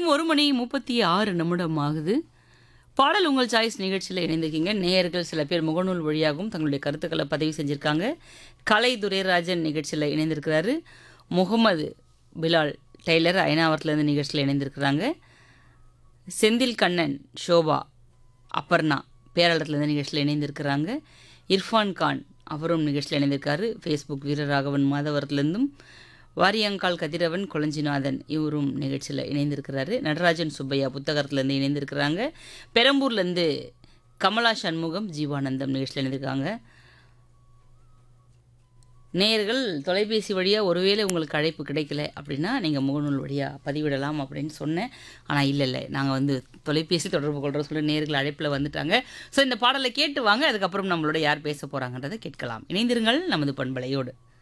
நேரம் ஒரு மணி முப்பத்தி ஆறு நிமிடம் ஆகுது பாடல் உங்கள் சாய்ஸ் நிகழ்ச்சியில் இணைந்திருக்கீங்க நேயர்கள் சில பேர் முகநூல் வழியாகவும் தங்களுடைய கருத்துக்களை பதிவு செஞ்சுருக்காங்க கலை துரைராஜன் நிகழ்ச்சியில் இணைந்திருக்கிறாரு முகமது பிலால் டெய்லர் அயனாவரத்துலேருந்து நிகழ்ச்சியில் இணைந்திருக்கிறாங்க செந்தில் கண்ணன் ஷோபா அபர்ணா பேரளத்துலேருந்து நிகழ்ச்சியில் இணைந்திருக்கிறாங்க இர்ஃபான் கான் அவரும் நிகழ்ச்சியில் இணைந்திருக்காரு ஃபேஸ்புக் வீரராகவன் மாதவரத்துலேருந்தும் வாரியங்கால் கதிரவன் கொளஞ்சிநாதன் இவரும் நிகழ்ச்சியில் இணைந்திருக்கிறாரு நடராஜன் சுப்பையா புத்தகத்துலேருந்து இணைந்திருக்கிறாங்க பெரம்பூர்லேருந்து கமலா சண்முகம் ஜீவானந்தம் நிகழ்ச்சியில் இணைந்திருக்காங்க நேயர்கள் தொலைபேசி வழியாக ஒருவேளை உங்களுக்கு அழைப்பு கிடைக்கல அப்படின்னா நீங்கள் முகநூல் வழியாக பதிவிடலாம் அப்படின்னு சொன்னேன் ஆனால் இல்லை இல்லை நாங்கள் வந்து தொலைபேசி தொடர்பு கொள்கிற சொல்லி நேயர்கள் அழைப்பில் வந்துட்டாங்க ஸோ இந்த பாடலை கேட்டு வாங்க அதுக்கப்புறம் நம்மளோட யார் பேச போகிறாங்கன்றதை கேட்கலாம் இணைந்திருங்கள் நமது பண்பலையோடு